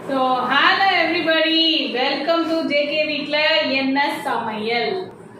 So hello everybody welcome to JK வீட்டில் என்ன சமையல்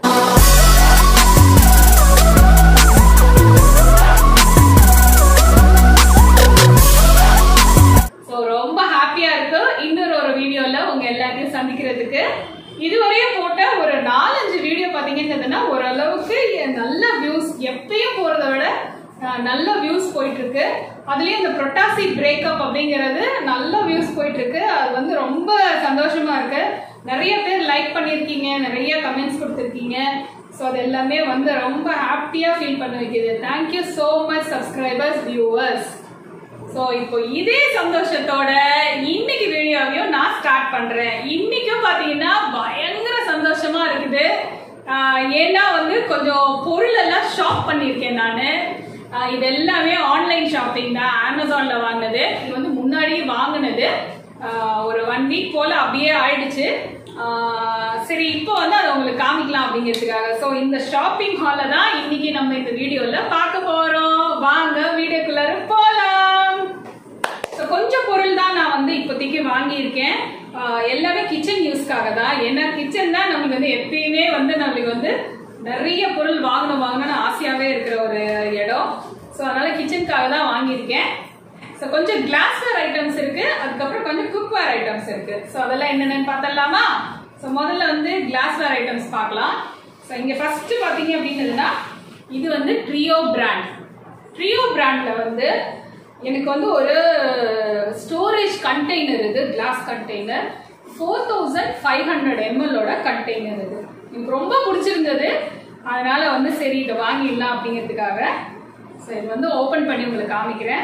ஸோ ரொம்ப ஹாப்பியாக இருக்கு இன்னொரு ஒரு வீடியோவில் உங்கள் எல்லாத்தையும் சந்திக்கிறதுக்கு இதுவரையும் போட்ட ஒரு நாலஞ்சு வீடியோ பார்த்தீங்கன்னா ஓரளவுக்கு நல்ல வியூஸ் எப்பயும் போகிறத விட அஹ், நல்ல வியூஸ் போயிட்டு இருக்கு அதுலயும் இந்த புரட்டாசி பிரேக்கப் அப்படிங்கிறது நல்ல வியூஸ் போயிட்டு இருக்கு அது வந்து ரொம்ப சந்தோஷமா இருக்கு நிறைய பேர் லைக் பண்ணியிருக்கீங்க நிறைய கமெண்ட்ஸ் கொடுத்துருக்கீங்க ஸோ அது எல்லாமே வந்து ரொம்ப ஹாப்பியாக ஃபீல் பண்ண வைக்குது thank you so much subscribers viewers so இப்போ இதே சந்தோஷத்தோட இன்னைக்கு வீடியோவையும் நான் ஸ்டார்ட் பண்றேன் இன்னைக்கும் பாத்தீங்கன்னா பயங்கர சந்தோஷமா இருக்குது ஆஹ் ஏன்னா வந்து கொஞ்சம் பொருள் எல்லாம் ஷாப் பண்ணியிருக்கேன் நான் இது எல்லாமே ஆன்லைன் ஷாப்பிங் தான் அமேசான்ல வாங்கினது இது வந்து முன்னாடியே வாங்கினது ஆஹ் ஒரு ஒன் வீக் போல அப்படியே ஆயிடுச்சு ஆஹ் சரி இப்போ வந்து அதை உங்களுக்கு காமிக்கலாம் அப்படிங்கிறதுக்காக ஸோ இந்த ஷாப்பிங் ஹாலை தான் இன்னைக்கு நம்ம இந்த வீடியோல பார்க்க போறோம் வாங்க வீடியோக்குள்ளார போலாம் ஸோ கொஞ்சம் பொருள் தான் நான் வந்து இப்போதைக்கு வாங்கியிருக்கேன் ஆஹ் எல்லாமே கிச்சன் யூஸ்க்காக தான் ஏன்னா கிச்சன் தான் நம்மளுக்கு வந்து எப்பயுமே வந்து நம்மளுக்கு வந்து நிறைய பொருள் வாங்கணும் வாங்கணும்னு ஆசையாகவே இருக்கிற ஒரு இடம் ஸோ அதனால கிச்சனுக்காக தான் வாங்கியிருக்கேன் ஸோ கொஞ்சம் கிளாஸ்வேர் ஐட்டம்ஸ் இருக்கு அதுக்கப்புறம் கொஞ்சம் குக்வேர் ஐட்டம்ஸ் இருக்கு ஸோ அதெல்லாம் என்னென்னு பார்த்தலாமா ஸோ முதல்ல வந்து கிளாஸ்வேர் ஐட்டம்ஸ் பார்க்கலாம் ஸோ இங்கே ஃபர்ஸ்ட் பார்த்தீங்க அப்படின்னதுன்னா இது வந்து ட்ரியோ பிராண்ட் ட்ரியோ பிராண்ட்ல வந்து எனக்கு வந்து ஒரு ஸ்டோரேஜ் கண்டெய்னர் இது glass container four thousand five hundred எம்எல்லோட கண்டெய்னர் இது எனக்கு ரொம்ப பிடிச்சிருந்தது அதனால வந்து சரி இதை வாங்கிடலாம் அப்படிங்கிறதுக்காக ஸோ இது வந்து ஓப்பன் பண்ணி உங்களுக்கு காமிக்கிறேன்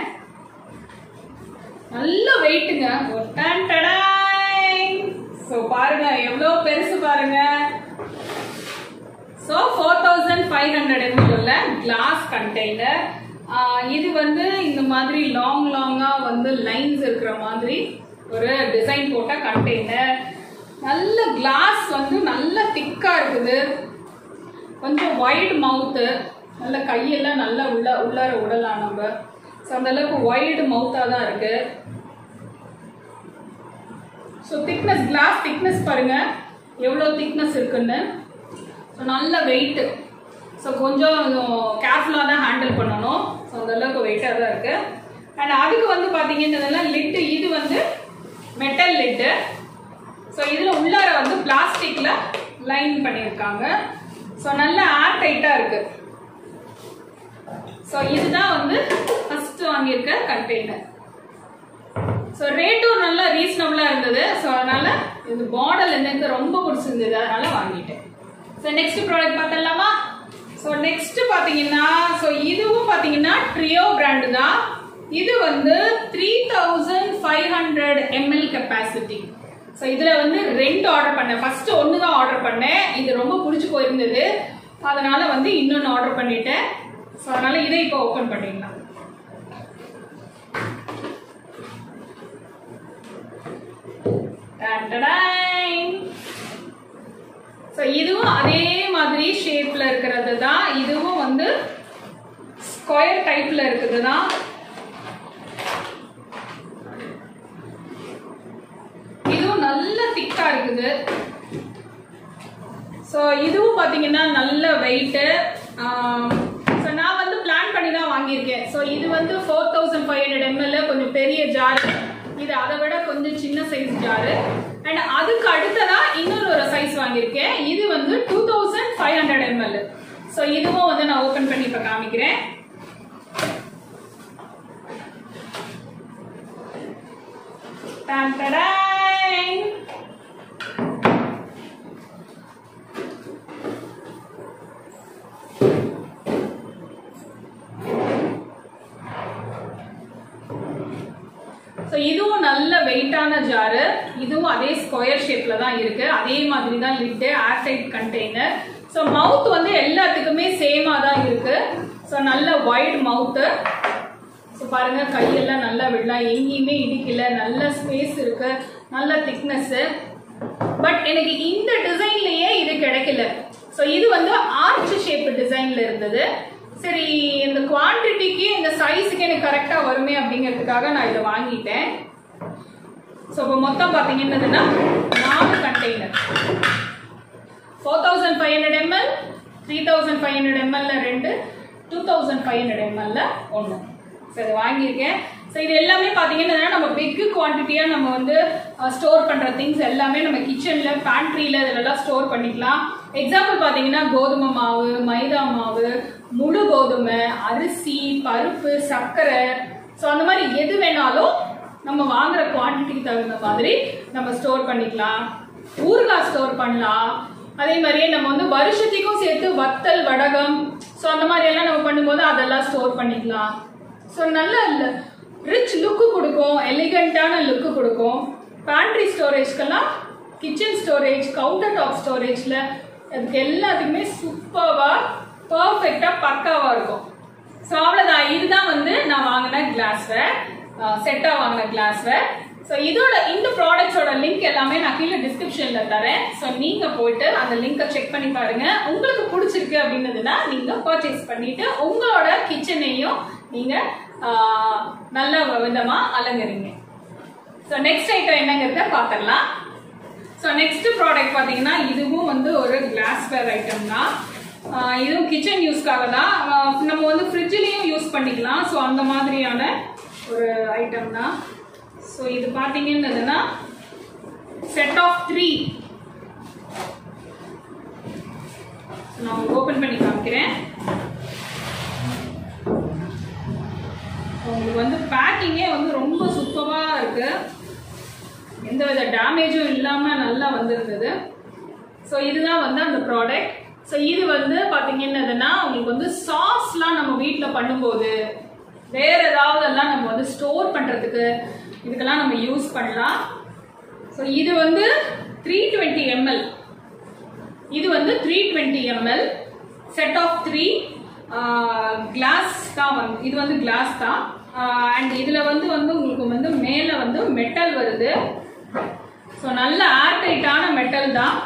நல்ல வெயிட்டுங்க ஸோ பாருங்க எவ்வளோ பெருசு பாருங்க so four thousand five hundred ML உள்ள கிளாஸ் கண்டெய்னர் இது வந்து இந்த மாதிரி லாங் லாங்காக வந்து லைன்ஸ் இருக்கிற மாதிரி ஒரு டிசைன் போட்ட கண்டெய்னர் நல்ல கிளாஸ் வந்து நல்ல திக்காக இருக்குது கொஞ்சம் வைட் மவுத்து நல்ல கையெல்லாம் நல்லா உள்ள உள்ளார விடலாம் நம்ம ஸோ அந்த அளவுக்கு வைடு மவுத்தாக தான் இருக்கு ஸோ திக்னஸ் கிளாஸ் திக்னஸ் பாருங்க எவ்வளோ திக்னஸ் இருக்குன்னு ஸோ நல்ல வெயிட்டு ஸோ கொஞ்சம் கேர்ஃபுல்லாக தான் ஹேண்டில் பண்ணணும் ஸோ அந்த அளவுக்கு வெயிட்டாக தான் இருக்கு அண்ட் அதுக்கு வந்து பார்த்தீங்கன்னா லிட்டு இது வந்து மெட்டல் லிட்டு ஸோ இதில் உள்ளார வந்து பிளாஸ்டிக்கில் லைன் பண்ணியிருக்காங்க ஸோ நல்ல ஏர் டைட்டாக இருக்கு ஸோ இதுதான் வந்து ஃபர்ஸ்ட் வாங்கியிருக்க கண்டெய்னர் ஸோ ரேட்டும் நல்லா ரீசனபிளாக இருந்தது ஸோ அதனால இது மாடல் எனக்கு ரொம்ப பிடிச்சிருந்தது அதனால வாங்கிட்டேன் ஸோ நெக்ஸ்ட் ப்ராடக்ட் பார்த்தலாமா ஸோ நெக்ஸ்ட் பார்த்தீங்கன்னா ஸோ இதுவும் பார்த்தீங்கன்னா ட்ரியோ பிராண்டு தான் இது வந்து three thousand five hundred ML capacity so இதில் வந்து ரெண்டு ஆர்டர் பண்ணேன் ஃபர்ஸ்ட் ஒன்று தான் ஆர்டர் பண்ணேன் இது ரொம்ப பிடிச்சி போயிருந்தது அதனால வந்து இன்னொன்று ஆர்டர் பண்ணிட்டேன் ஸோ அதனால இதை இப்போ ஓப்பன் பண்ணிடலாம் ஸோ இதுவும் அதே மாதிரி ஷேப்ல இருக்கிறது தான் இதுவும் வந்து ஸ்கொயர் டைப்ல இருக்குது தான் இதுவும் நல்ல திக்கா இருக்குது ஸோ இதுவும் பார்த்தீங்கன்னா நல்ல வெயிட்டு ஸோ நான் வந்து பிளான் பண்ணி தான் வாங்கியிருக்கேன் ஸோ இது வந்து four thousand five hundred ML கொஞ்சம் பெரிய ஜார் இது அதை விட கொஞ்சம் சின்ன சைஸ் ஜாரு அண்ட் அதுக்கு அடுத்ததா இன்னொரு ஒரு சைஸ் வாங்கியிருக்கேன் இது வந்து two thousand five hundred ML so இதுவும் வந்து நான் ஓப்பன் பண்ணி இப்போ காமிக்கிறேன் டான் டடாய். ஸோ இதுவும் நல்ல வெயிட்டான ஜாரு இதுவும் அதே ஸ்கொயர் ஷேப்ல தான் இருக்கு அதே மாதிரி தான் lid airtight container so mouth வந்து எல்லாத்துக்குமே சேமா தான் இருக்கு ஸோ நல்ல வைட் மவுத்து ஸோ பாருங்க கையெல்லாம் நல்லா விடலாம் எங்கேயுமே இடிக்கல நல்ல ஸ்பேஸ் இருக்கு நல்ல திக்னஸ் பட் எனக்கு இந்த டிசைன்லயே இது கிடைக்கல ஸோ இது வந்து ஆர்ச் ஷேப் டிசைன்ல இருந்தது சரி இந்த குவான்டிட்டிக்கு இந்த சைஸுக்கு எனக்கு கரெக்டாக வருமே அப்படிங்கிறதுக்காக நான் இதை வாங்கிட்டேன் ஸோ இப்போ மொத்தம் பார்த்தீங்கன்னா நாலு container four thousand five hundred ML three thousand five hundred எம்எல்ல ரெண்டு டூ தௌசண்ட் ஃபைவ் ஹண்ட்ரட் எம்எல்ல ஒன்று ஸோ இது வாங்கியிருக்கேன் ஸோ இது எல்லாமே பார்த்தீங்கன்னா நம்ம பிக் குவான்டிட்டியாக நம்ம வந்து ஸ்டோர் பண்ணுற திங்ஸ் எல்லாமே நம்ம கிச்சனில் பேண்ட்ரியில் இதிலெல்லாம் ஸ்டோர் பண்ணிக்கலாம் எக்ஸாம்பிள் பார்த்தீங்கன்னா கோதுமை மாவு மைதா மாவு முழு கோதுமை அரிசி பருப்பு சர்க்கரை ஸோ அந்த மாதிரி எது வேணாலும் நம்ம வாங்குற குவான்டிட்டிக்கு தகுந்த மாதிரி நம்ம ஸ்டோர் பண்ணிக்கலாம் ஊறுகாய் ஸ்டோர் பண்ணலாம் அதே மாதிரியே நம்ம வந்து வருஷத்துக்கும் சேர்த்து வத்தல் வடகம் ஸோ அந்த மாதிரி எல்லாம் நம்ம பண்ணும்போது அதெல்லாம் ஸ்டோர் பண்ணிக்கலாம் ஸோ நல்ல ரிச் லுக்கு கொடுக்கும் எலிகண்ட்டான லுக்கு கொடுக்கும் பேண்ட்ரி ஸ்டோரேஜ்க்கெல்லாம் கிச்சன் ஸ்டோரேஜ் கவுண்டர் டாப் ஸ்டோரேஜில் அதுக்கு எல்லாத்துக்குமே சூப்பராக பர்ஃபெக்டாக பக்காவாக இருக்கும் ஸோ அவ்வளோதான் இதுதான் வந்து நான் வாங்கின கிளாஸ்வேர் செட்டாக வாங்கின கிளாஸ்வேர் ஸோ இதோட இந்த ப்ராடக்ட்ஸோட லிங்க் எல்லாமே நான் கீழே டிஸ்கிரிப்ஷனில் தரேன் ஸோ நீங்கள் போயிட்டு அந்த லிங்கை செக் பண்ணி பாருங்க உங்களுக்கு பிடிச்சிருக்கு அப்படின்னதுன்னா நீங்கள் பர்ச்சேஸ் பண்ணிட்டு உங்களோட கிச்சனையும் நீங்கள் நல்ல விதமாக அலங்கரிங்க ஸோ நெக்ஸ்ட் ஐட்டம் என்னங்கிறத பார்த்துடலாம் ஸோ நெக்ஸ்ட் ப்ராடக்ட் பார்த்தீங்கன்னா இதுவும் வந்து ஒரு கிளாஸ்வேர் ஐட்டம் தான் ஆஹ் இதுவும் கிச்சன் யூஸ்க்காக தான் ஆஹ் நம்ம வந்து ஃப்ரிட்ஜ்லேயும் யூஸ் பண்ணிக்கலாம் ஸோ அந்த மாதிரியான ஒரு ஐட்டம் தான் ஸோ இது பார்த்தீங்கன்னதுன்னா செட் ஆஃப் த்ரீ நான் ஓப்பன் பண்ணி காமிக்கிறேன் உங்களுக்கு வந்து பேக்கிங்கே வந்து ரொம்ப சூப்பராக இருக்கு எந்த வித டேமேஜும் இல்லாமல் நல்லா வந்திருந்தது ஸோ இதுதான் வந்து அந்த ப்ராடக்ட் ஸோ இது வந்து பார்த்தீங்கன்னா உங்களுக்கு வந்து சாஸ்லாம் நம்ம வீட்டில் பண்ணும்போது வேற ஏதாவதெல்லாம் நம்ம வந்து ஸ்டோர் பண்ணுறதுக்கு இதுக்கெல்லாம் நம்ம யூஸ் பண்ணலாம் ஸோ இது வந்து த்ரீ டுவெண்ட்டி எம்எல் இது வந்து three twenty ML set of three glass தான் வந்து இது வந்து கிளாஸ் தான் அண்ட் இதில் வந்து வந்து உங்களுக்கு வந்து மேலே வந்து மெட்டல் வருது ஸோ நல்ல ஏர்டைட்டான மெட்டல் தான்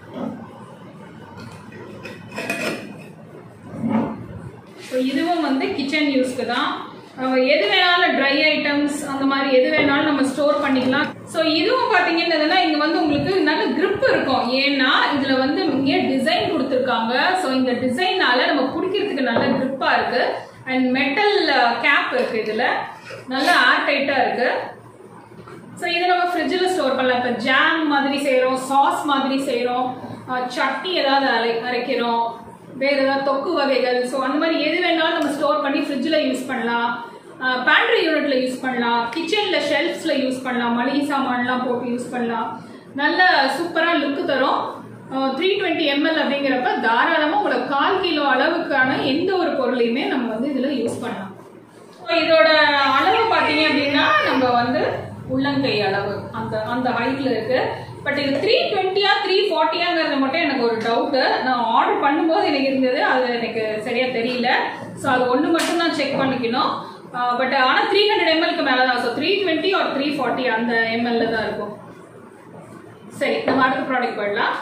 ஸோ இதுவும் வந்து கிச்சன் யூஸ்க்கு தான் நம்ம எது வேணாலும் ட்ரை ஐட்டம்ஸ் அந்த மாதிரி எது வேணாலும் நம்ம ஸ்டோர் பண்ணிக்கலாம் ஸோ இதுவும் பார்த்தீங்கன்னா இங்கே வந்து உங்களுக்கு நல்ல grip இருக்கும் ஏன்னா இதில் வந்து இங்கே டிசைன் கொடுத்துருக்காங்க ஸோ இந்த டிசைனால நம்ம குடிக்கிறதுக்கு நல்ல grip-ஆ இருக்கு அண்ட் மெட்டல் கேப் இருக்கு இதில் நல்ல ஏர் டைட்டாக இருக்கு ஸோ இதை நம்ம ஃப்ரிட்ஜில் ஸ்டோர் பண்ணலாம் இப்போ ஜாம் மாதிரி செய்கிறோம் சாஸ் மாதிரி செய்கிறோம் சட்னி ஏதாவது அரை அரைக்கிறோம் வேறு ஏதாவது தொக்கு வகைகள் ஸோ அந்த மாதிரி எது வேணாலும் நம்ம ஸ்டோர் பண்ணி ஃப்ரிட்ஜில் யூஸ் பண்ணலாம் பேண்ட்ரி யூனிட்ல யூஸ் பண்ணலாம் கிச்சனில் ஷெல்ஃப்ஸில் யூஸ் பண்ணலாம் மளிகை சாமான்லாம் போட்டு யூஸ் பண்ணலாம் நல்ல சூப்பராக லுக்கு தரும் த்ரீ டுவெண்ட்டி எம்எல் அப்படிங்கிறப்ப தாராளமாக உங்களுக்கு கால் கிலோ அளவுக்கான எந்த ஒரு பொருளையுமே நம்ம வந்து இதில் யூஸ் பண்ணலாம் ஸோ இதோட அளவு பார்த்தீங்க அப்படின்னா நம்ம வந்து உள்ளங்கை அளவு அந்த அந்த ஹைட்ல இருக்கு பட் இது த்ரீ டுவெண்ட்டியா த்ரீ ஃபார்ட்டியாங்கிறது மட்டும் எனக்கு ஒரு டவுட்டு நான் ஆர்டர் பண்ணும்போது எனக்கு இருந்தது அது எனக்கு சரியா தெரியல ஸோ அது ஒன்று மட்டும் தான் செக் பண்ணிக்கணும் பட் ஆனால் த்ரீ ஹண்ட்ரட் எம்எல்க்கு மேலே தான் ஸோ த்ரீ டுவெண்ட்டி ஒரு த்ரீ ஃபார்ட்டி அந்த எம்எல்ல தான் இருக்கும் சரி நம்ம அடுத்த ப்ராடக்ட் போயிடலாம்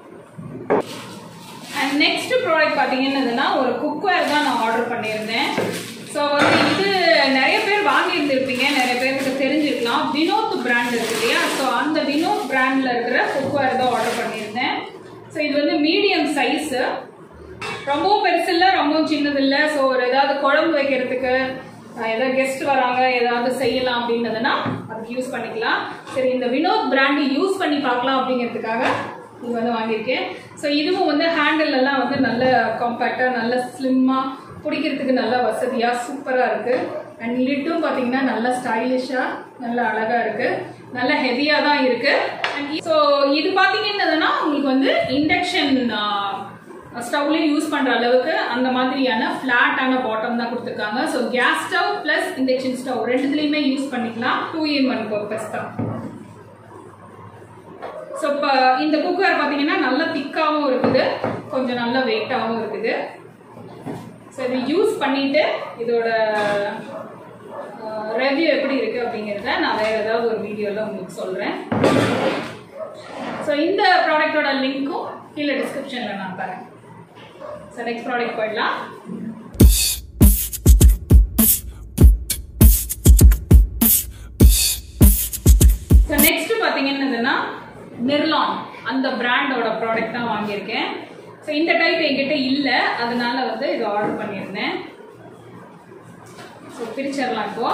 அண்ட் நெக்ஸ்ட் ப்ராடக்ட் பார்த்தீங்கன்னா ஒரு குக்வேர் தான் நான் ஆர்டர் பண்ணியிருந்தேன் ஸோ வந்து இது நிறைய பேர் வாங்கியிருந்திருப்பீங்க நிறைய பேருக்கு தெரிஞ்சிருக்கலாம் வினோத் பிராண்ட் இருக்கு இல்லையா ஸோ அந்த வினோத் பிராண்டில் இருக்கிற குக்வேர் தான் ஆர்டர் பண்ணியிருந்தேன் ஸோ இது வந்து மீடியம் சைஸு ரொம்பவும் பெருசு இல்லை ரொம்பவும் சின்னது இல்லை ஸோ ஒரு ஏதாவது குழம்பு வைக்கிறதுக்கு அஹ், ஏதாவது கெஸ்ட் வராங்க ஏதாவது செய்யலாம் அப்படின்னதுன்னா அதுக்கு யூஸ் பண்ணிக்கலாம் சரி இந்த வினோத் பிராண்டு யூஸ் பண்ணி பார்க்கலாம் அப்படிங்கிறதுக்காக இது வந்து வாங்கியிருக்கேன் ஸோ இதுவும் வந்து ஹேண்டில் எல்லாம் வந்து நல்ல காம்பேக்டாக நல்ல ஸ்லிம்மாக பிடிக்கிறதுக்கு நல்ல வசதியாக சூப்பராக இருக்குது அண்ட் லிட்டும் பார்த்தீங்கன்னா நல்ல ஸ்டைலிஷாக நல்ல அழகாக இருக்குது நல்ல ஹெவியாக தான் இருக்குது ஸோ இது பார்த்தீங்கன்னா உங்களுக்கு வந்து இண்டக்ஷன் ஸ்டவ்லையும் யூஸ் பண்ணுற அளவுக்கு அந்த மாதிரியான ஃப்ளாட்டான பாட்டம் தான் கொடுத்துருக்காங்க so gas stove plus induction stove ரெண்டுத்துலேயுமே யூஸ் பண்ணிக்கலாம் டூ இன் ஒன் பர்பஸ் தான் ஸோ இப்போ இந்த குக்கர் பார்த்தீங்கன்னா நல்ல திக்காகவும் இருக்குது கொஞ்சம் நல்ல வெயிட்டாகவும் இருக்குது ஸோ இதை யூஸ் பண்ணிட்டு இதோட ரெவ்யூ எப்படி இருக்கு அப்படிங்கிறத நான் வேற ஏதாவது ஒரு வீடியோவில் உங்களுக்கு சொல்கிறேன் ஸோ இந்த ப்ராடக்டோட லிங்க்கும் கீழே டிஸ்கிரிப்ஷனில் நான் தரேன் ஸோ நெக்ஸ்ட் ப்ராடக்ட் போயிடலாம் ஸோ நெக்ஸ்ட் பார்த்தீங்கன்னா நிர்லான் அந்த பிராண்டோட ப்ராடக்ட் தான் வாங்கியிருக்கேன் ஸோ இந்த டைப் என்கிட்ட இல்லை அதனால வந்து இது ஆர்டர் பண்ணியிருந்தேன் ஸோ பிரிச்சிடலாம் இப்போ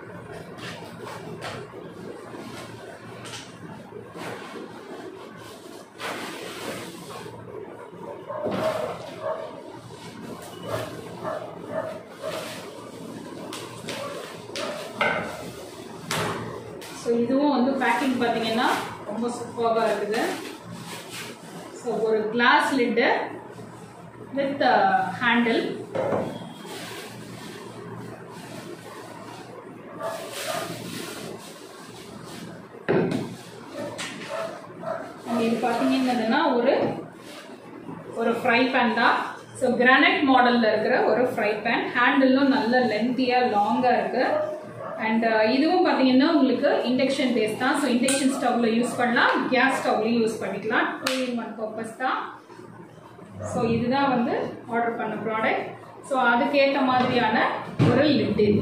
ஸோ இதுவும் வந்து பேக்கிங் பார்த்தீங்கன்னா ரொம்ப சூப்பராக இருக்குது ஸோ ஒரு கிளாஸ் லிட்டு வித் ஹேண்டில் இது பார்த்தீங்கன்னா ஒரு ஒரு ஃப்ரை பேன் தான் ஸோ கிரானைட் மாடலில் இருக்கிற ஒரு ஃப்ரை பேன் ஹேண்டிலும் நல்ல லென்த்தியாக லாங்காக இருக்குது அண்ட் இதுவும் பார்த்தீங்கன்னா உங்களுக்கு இண்டக்ஷன் பேஸ் தான் ஸோ இண்டக்ஷன் ஸ்டவ்வில் யூஸ் பண்ணலாம் கேஸ் ஸ்டவ்லையும் யூஸ் பண்ணிக்கலாம் டூ இன் ஒன் பர்பஸ் தான் ஸோ இதுதான் வந்து ஆர்டர் பண்ண ப்ராடக்ட் ஸோ அதுக்கேற்ற மாதிரியான ஒரு லிட் இது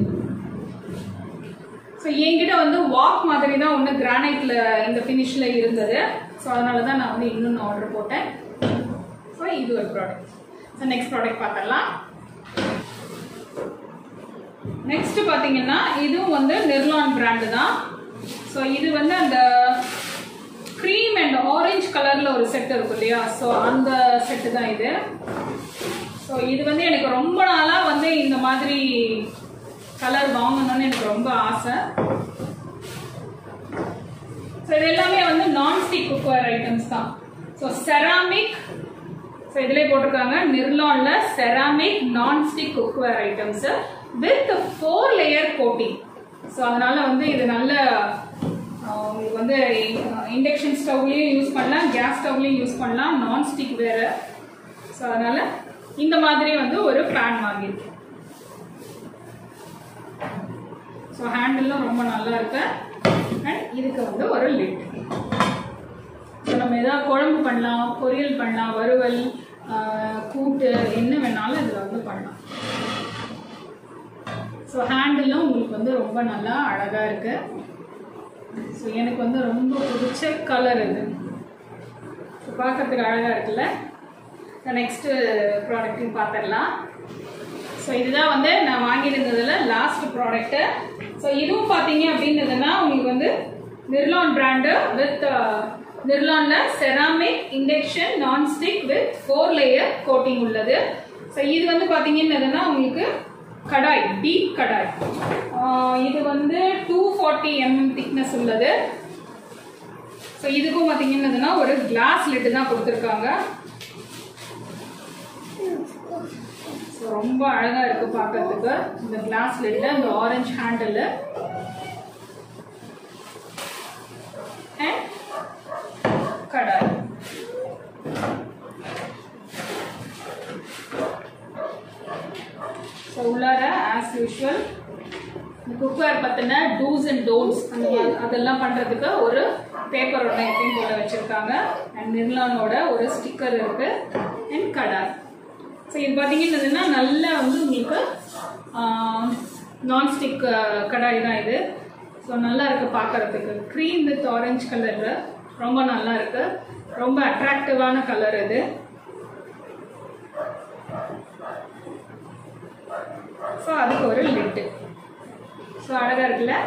ஸோ என்கிட்ட வந்து வாக் மாதிரி தான் ஒன்று கிரானைட்டில் இந்த ஃபினிஷில் இருந்தது ஸோ அதனால தான் நான் வந்து இன்னொன்று ஆர்டர் போட்டேன் ஸோ இது ஒரு ப்ராடக்ட் ஸோ நெக்ஸ்ட் ப்ராடக்ட் பார்த்துடலாம் நெக்ஸ்ட் பார்த்தீங்கன்னா இதுவும் வந்து நிர்லான் பிராண்டு தான் ஸோ இது வந்து அந்த க்ரீம் அண்ட் ஆரஞ்சு கலரில் ஒரு செட் இருக்கும் இல்லையா ஸோ அந்த செட்டு தான் இது ஸோ இது வந்து எனக்கு ரொம்ப நாளாக வந்து இந்த மாதிரி கலர் வாங்கணும்னு எனக்கு ரொம்ப ஆசை ஸோ இது எல்லாமே வந்து நான்ஸ்டிக் குக்வேர் ஐட்டம்ஸ் தான் ஸோ செராமிக் ஸோ இதிலே போட்டிருக்காங்க நிர்லான்ல ceramic nonstick cookware items with four layer coating so அதனால வந்து இது நல்ல ஆஹ், உங்களுக்கு வந்து இண்டக்ஷன் ஸ்டவ்லையும் யூஸ் பண்ணலாம் கேஸ் ஸ்டவ்லையும் யூஸ் பண்ணலாம் நான்ஸ்டிக் வேறு ஸோ அதனால இந்த மாதிரி வந்து ஒரு பேன் வாங்கியிருக்கேன் ஸோ ஹேண்டிலும் ரொம்ப நல்லா இருக்கு அண்ட் இதுக்கு வந்து ஒரு லிட் ஸோ நம்ம எதாவது குழம்பு பண்ணலாம் பொரியல் பண்ணலாம் வறுவல் ஆஹ், கூட்டு என்ன வேணாலும் இதில் வந்து பண்ணலாம் ஸோ ஹேண்டிலும் உங்களுக்கு வந்து ரொம்ப நல்லா அழகாக இருக்கு ஸோ எனக்கு வந்து ரொம்ப பிடிச்ச கலர் இது ஸோ பார்க்கறதுக்கு அழகாக இருக்குல்ல ஸோ நெக்ஸ்ட்டு ப்ராடக்ட்டையும் பார்த்துடலாம் ஸோ இதுதான் வந்து நான் வாங்கியிருந்ததுல லாஸ்ட் ப்ராடக்ட்டு ஸோ இதுவும் பார்த்தீங்க அப்படின்னதுன்னா உங்களுக்கு வந்து நிர்லான் பிராண்டு வித் நிர்லானில் ceramic induction nonstick with four layer coating உள்ளது ஸோ இது வந்து பார்த்தீங்கன்னா உங்களுக்கு கடாய் டீப் கடாய் ஆஹ் இது வந்து டூ ஃபார்ட்டி எம்எம் திக்னஸ் உள்ளது ஸோ இதுக்கும் பார்த்தீங்கன்னா ஒரு கிளாஸ் லிட்டு தான் கொடுத்துருக்காங்க ஸோ ரொம்ப அழகா இருக்கு பார்க்கறதுக்கு இந்த கிளாஸ் லிட்ல இந்த ஆரஞ்சு ஹேண்டில் கடாய் ஸோ உள்ளார ஆஸ் யூஷுவல் இந்த குக்வேர் பற்றின டூஸ் அண்ட் டோன்ஸ் அந்த மாதிரி அதெல்லாம் பண்ணுறதுக்கு ஒரு பேப்பர் ஒன்று எப்பயும் போல வச்சுருக்காங்க அண்ட் நிர்லானோட ஒரு ஸ்டிக்கர் இருக்கு அண்ட் கடாய் ஸோ இது பார்த்தீங்கன்னா நல்லா வந்து உங்களுக்கு நான்ஸ்டிக் கடாய் தான் இது ஸோ நல்லா இருக்கு பார்க்கறதுக்கு க்ரீம் வித் ஆரஞ்சு கலர் ரொம்ப நல்லா இருக்கு ரொம்ப அட்ராக்டிவான கலர் இது ஸோ அதுக்கு ஒரு லிட்டு ஸோ அழகா இருக்குல்ல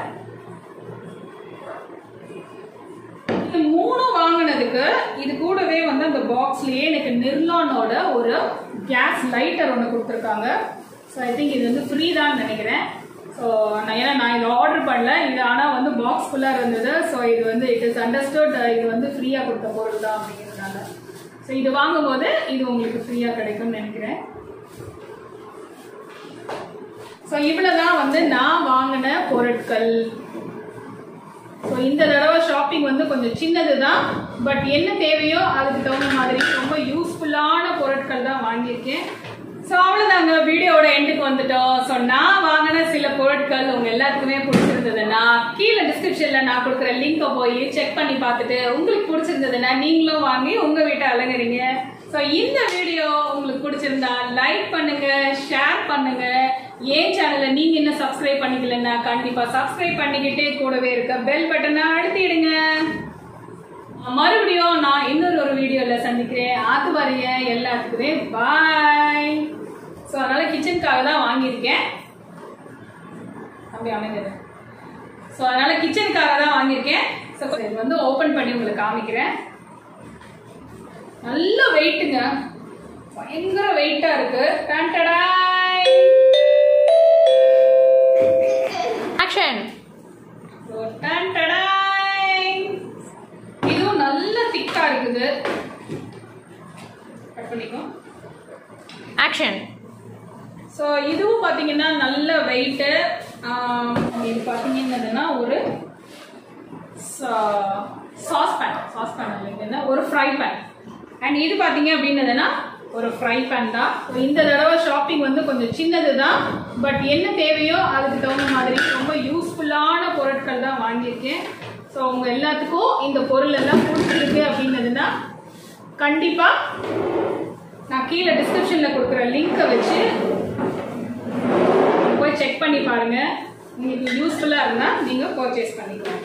இது மூணும் வாங்கினதுக்கு இது கூடவே வந்து அந்த பாக்ஸ்லயே எனக்கு நிர்லானோட ஒரு கேஸ் லைட்டர் ஒன்று கொடுத்துருக்காங்க ஸோ ஐ திங்க் இது வந்து ஃப்ரீ தான் நினைக்கிறேன் ஸோ நான் ஏன்னா நான் இதை ஆர்டர் பண்ணல இது ஆனால் வந்து பாக்ஸ் ஃபுல்லாக இருந்தது ஸோ இது வந்து இட் இஸ் அண்டர்ஸ்டுட் இது வந்து ஃப்ரீயாக கொடுத்த பொருள் தான் அப்படிங்கிறதுனால ஸோ இது வாங்கும்போது இது உங்களுக்கு ஃப்ரீயாக கிடைக்கும்னு நினைக்கிறேன் ஸோ இவ்வளோதான் வந்து நான் வாங்கின பொருட்கள் ஸோ இந்த தடவை ஷாப்பிங் வந்து கொஞ்சம் சின்னது தான் பட் என்ன தேவையோ அதுக்கு தகுந்த மாதிரி ரொம்ப யூஸ்ஃபுல்லான பொருட்கள் தான் வாங்கியிருக்கேன் ஸோ அவ்வளோதாங்க வீடியோவோட எண்டுக்கு வந்துட்டோம் ஸோ நான் வாங்கின சில பொருட்கள் உங்கள் எல்லாத்துக்குமே பிடிச்சிருந்ததுன்னா கீழே டிஸ்கிரிப்ஷனில் நான் கொடுக்குற லிங்கை போய் செக் பண்ணி பார்த்துட்டு உங்களுக்கு பிடிச்சிருந்ததுன்னா நீங்களும் வாங்கி உங்கள் வீட்டை அலங்குறீங்க ஸோ இந்த வீடியோ உங்களுக்கு பிடிச்சிருந்தா லைக் பண்ணுங்க ஷேர் பண்ணுங்க ஏன் சேனலை நீங்க இன்னும் சப்ஸ்கிரைப் பண்ணிக்கலன்னா கண்டிப்பா சப்ஸ்கிரைப் பண்ணிக்கிட்டே கூடவே இருக்க பெல் பட்டனை அழுத்திடுங்க மறுபடியும் நான் இன்னொரு ஒரு வீடியோல சந்திக்கிறேன் ஆத்து வரைய எல்லாத்துக்குமே பாய் ஸோ அதனால கிச்சனுக்காக தான் வாங்கியிருக்கேன் அப்படி அமைந்தது ஸோ அதனால கிச்சனுக்காக தான் வாங்கியிருக்கேன் ஸோ இது வந்து ஓப்பன் பண்ணி உங்களுக்கு காமிக்கிறேன் நல்ல வெயிட்டுங்க பயங்கர வெயிட்டா இருக்கு டன்டடாய் ஆக்ஷன் ஸோ டன்டடாய் இதுவும் நல்ல திக்கா இருக்குது கட் பண்ணிக்கோ ஆக்ஷன் ஸோ இதுவும் பார்த்தீங்கன்னா நல்ல வெயிட்டு இது பார்த்தீங்கன்னா ஒரு சாஸ் பேன் சாஸ் பேன் இல்லைங்கன்னா ஒரு ஃப்ரை பேன் அண்ட் இது பார்த்தீங்க அப்படின்னதுன்னா ஒரு ஃப்ரை பேன் தான் So, இந்த தடவை ஷாப்பிங் வந்து கொஞ்சம் சின்னது தான் பட் என்ன தேவையோ அதுக்கு தகுந்த மாதிரி ரொம்ப யூஸ்ஃபுல்லான பொருட்கள் தான் வாங்கியிருக்கேன் ஸோ உங்கள் எல்லாத்துக்கும் இந்த பொருள் எல்லாம் பிடிச்சிருக்கு அப்படின்னதுன்னா கண்டிப்பாக நான் கீழே டிஸ்கிரிப்ஷனில் கொடுக்குற லிங்க்கை வச்சு போய் செக் பண்ணி பாருங்க உங்களுக்கு யூஸ்ஃபுல்லாக இருந்தால் நீங்கள் பர்ச்சேஸ் பண்ணிக்கலாம்